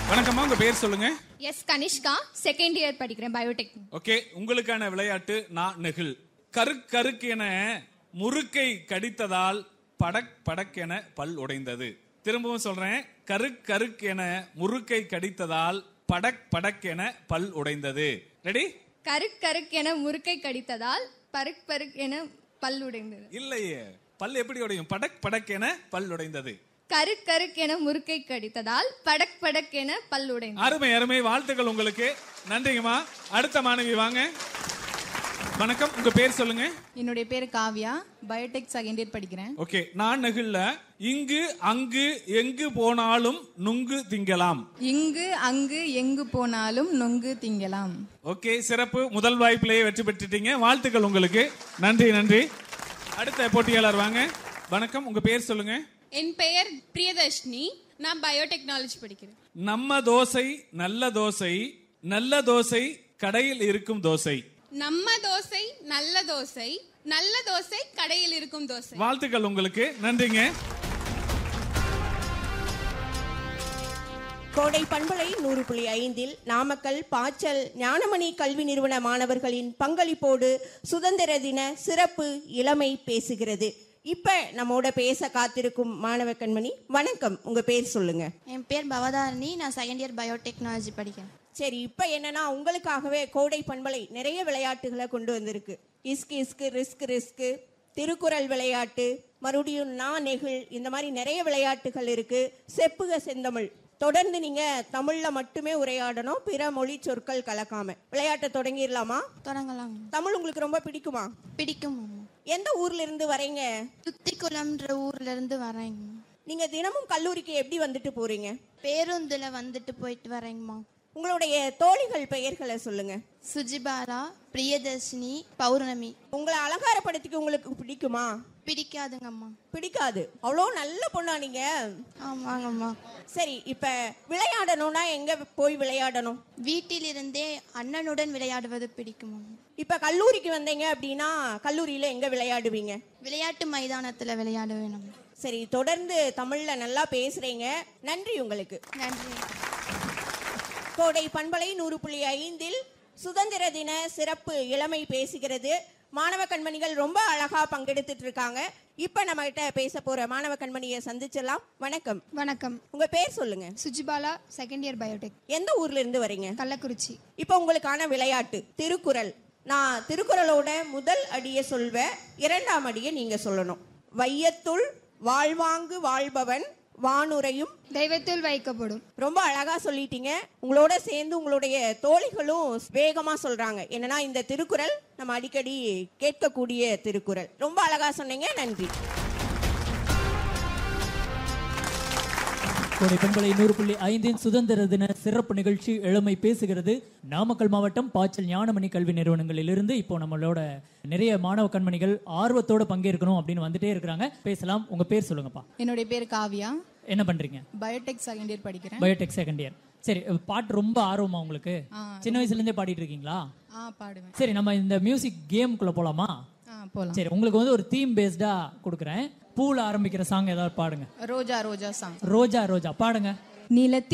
வணக்கம்மா உங்க பேர் சொல்லுங்க எஸ் கனிஷ்கா செகண்ட் இயர் படிக்கிறேன் பயோடெக் ஓகே உங்களுக்கான விளையாட்டு நான் நெகிழ் கருக் கருக் என முறுக்கை கடித்ததால் படக் படக் என பல் உடைந்தது திரும்பவும் சொல்றேன் கருக் கருக் என முறுக்கை கடித்ததால் படக் படக் என பல் உடைந்தது ரெடி கருக் கருக் என முறுக்கை கடித்ததால் பருக் பருக் என பல் உடைந்தது இல்லையே பல் எப்படி உடையும் படக் படக் என பல் உடைந்தது கருக் கருக் என முறுக்கை கடித்ததால் படக் படக் என பல் உடைந்தது அருமை அருமை வாழ்த்துக்கள் உங்களுக்கு நன்றிங்கம்மா அடுத்த மாணவி வாங்க வணக்கம் உங்க பேர் சொல்லுங்க என்னுடைய பேர் காவ்யா பயோடெக் செகண்ட் இயர் படிக்கிறேன் ஓகே நான் நெகிழ்ல இங்கு அங்கு எங்கு போனாலும் நுங்கு திங்கலாம் இங்கு அங்கு எங்கு போனாலும் நொங்கு திங்கலாம் ஓகே சிறப்பு முதல் வாய்ப்பிலேயே வெற்றி பெற்றுட்டீங்க வாழ்த்துக்கள் உங்களுக்கு நன்றி நன்றி அடுத்த போட்டியாளர் வாங்க வணக்கம் உங்க பேர் சொல்லுங்க என் பெயர் பிரியதர்ஷினி நான் பயோடெக்னாலஜி படிக்கிறேன் நம்ம தோசை நல்ல தோசை நல்ல தோசை கடையில் இருக்கும் தோசை நம்ம தோசை நல்ல தோசை நல்ல தோசை கடையில் இருக்கும் தோசை வாழ்த்துக்கள் உங்களுக்கு நன்றிங்க கோடை பண்பலை நூறு புள்ளி ஐந்தில் நாமக்கல் பாச்சல் ஞானமணி கல்வி நிறுவன மாணவர்களின் பங்களிப்போடு சுதந்திர தின சிறப்பு இளமை பேசுகிறது இப்ப நம்மோட பேச காத்திருக்கும் மாணவ கண்மணி வணக்கம் உங்க பேர் சொல்லுங்க என் பேர் பவதாரணி நான் செகண்ட் இயர் பயோடெக்னாலஜி படிக்கிறேன் சரி இப்ப என்னன்னா உங்களுக்காகவே கோடை பண்பலை நிறைய விளையாட்டுகளை கொண்டு வந்திருக்கு இஸ்கு இஸ்கு ரிஸ்க் ரிஸ்க் திருக்குறள் விளையாட்டு மறுபடியும் நான் நெகிழ் இந்த மாதிரி நிறைய விளையாட்டுகள் இருக்கு செப்புக செந்தமிழ் தொடர்ந்து நீங்க தமிழ்ல மட்டுமே உரையாடணும் பிற மொழி சொற்கள் கலக்காம விளையாட்டை தொடங்கிடலாமா தொடங்கலாம் தமிழ் உங்களுக்கு ரொம்ப பிடிக்குமா பிடிக்கும் அம்மா. எந்த ஊர்ல இருந்து வரீங்க துத்திக்குளம்ன்ற ஊர்ல இருந்து வரேங்க நீங்க தினமும் கல்லூரிக்கு எப்படி வந்துட்டு போறீங்க பேருந்துல வந்துட்டு போயிட்டு வரேங்கம்மா உங்களுடைய தோழிகள் பெயர்களை சொல்லுங்க சுஜிபாலா பிரியதர்ஷினி பௌர்ணமி உங்களை அலங்காரப்படுத்திக்க உங்களுக்கு பிடிக்குமா பிடிக்காதுங்கம்மா பிடிக்காது அவ்வளோ நல்ல பொண்ணா நீங்க ஆமாங்கம்மா சரி இப்ப விளையாடணும்னா எங்க போய் விளையாடணும் வீட்டிலிருந்தே அண்ணனுடன் விளையாடுவது பிடிக்கும் இப்ப கல்லூரிக்கு வந்தீங்க அப்படின்னா கல்லூரியில எங்க விளையாடுவீங்க விளையாட்டு மைதானத்துல விளையாட வேணும் சரி தொடர்ந்து தமிழ்ல நல்லா பேசுறீங்க நன்றி உங்களுக்கு நன்றி கோடை பண்பலை நூறு புள்ளி ஐந்தில் சுதந்திர தின சிறப்பு இளமை பேசுகிறது மாணவ கண்மணிகள் ரொம்ப அழகா பங்கெடுத்துட்டு இருக்காங்க இப்ப நம்ம கிட்ட பேச போற மாணவ கண்மணியை சந்திச்சிடலாம் வணக்கம் வணக்கம் உங்க பேர் சொல்லுங்க சுஜிபாலா செகண்ட் இயர் பயோடெக் எந்த ஊர்ல இருந்து வரீங்க கள்ளக்குறிச்சி இப்போ உங்களுக்கான விளையாட்டு திருக்குறள் நான் திருக்குறளோட முதல் அடியை சொல்வேன் இரண்டாம் அடியை நீங்க சொல்லணும் வையத்துள் வாழ்வாங்கு வாழ்பவன் வானுரையும் தெய்வத்தில் வைக்கப்படும் ரொம்ப அழகா சொல்லிட்டீங்க உங்களோட சேர்ந்து உங்களுடைய தோழிகளும் வேகமா சொல்றாங்க என்னன்னா இந்த திருக்குறள் நம்ம அடிக்கடி கேட்கக்கூடிய திருக்குறள் ரொம்ப அழகா சொன்னீங்க நன்றி கோடை பண்பலை நூறு புள்ளி ஐந்தின் சுதந்திர தின சிறப்பு நிகழ்ச்சி இளமை பேசுகிறது நாமக்கல் மாவட்டம் பாய்ச்சல் ஞானமணி கல்வி நிறுவனங்களிலிருந்து இப்போ நம்மளோட நிறைய மாணவ கண்மணிகள் ஆர்வத்தோட பங்கேற்கணும் அப்படின்னு வந்துட்டே இருக்கிறாங்க பேசலாம் உங்க பேர் சொல்லுங்கப்பா என்னுடைய பேர் காவ்யா என்ன பண்றீங்க பயோடெக் செகண்ட் இயர் படிக்கிறேன் பயோடெக் செகண்ட் இயர் சரி பாட்டு ரொம்ப ஆர்வமா உங்களுக்கு சின்ன வயசுல இருந்தே பாடிட்டு இருக்கீங்களா ஆ பாடுவேன் சரி நம்ம இந்த மியூசிக் கேம்குள்ள போலாமா ஆ போலாம் சரி உங்களுக்கு வந்து ஒரு தீம் பேஸ்டா கொடுக்குறேன் பூல ஆரம்பிக்கிற சாங் ஏதாவது பாடுங்க ரோஜா ரோஜா சாங் ரோஜா ரோஜா பாடுங்க நிலத்தி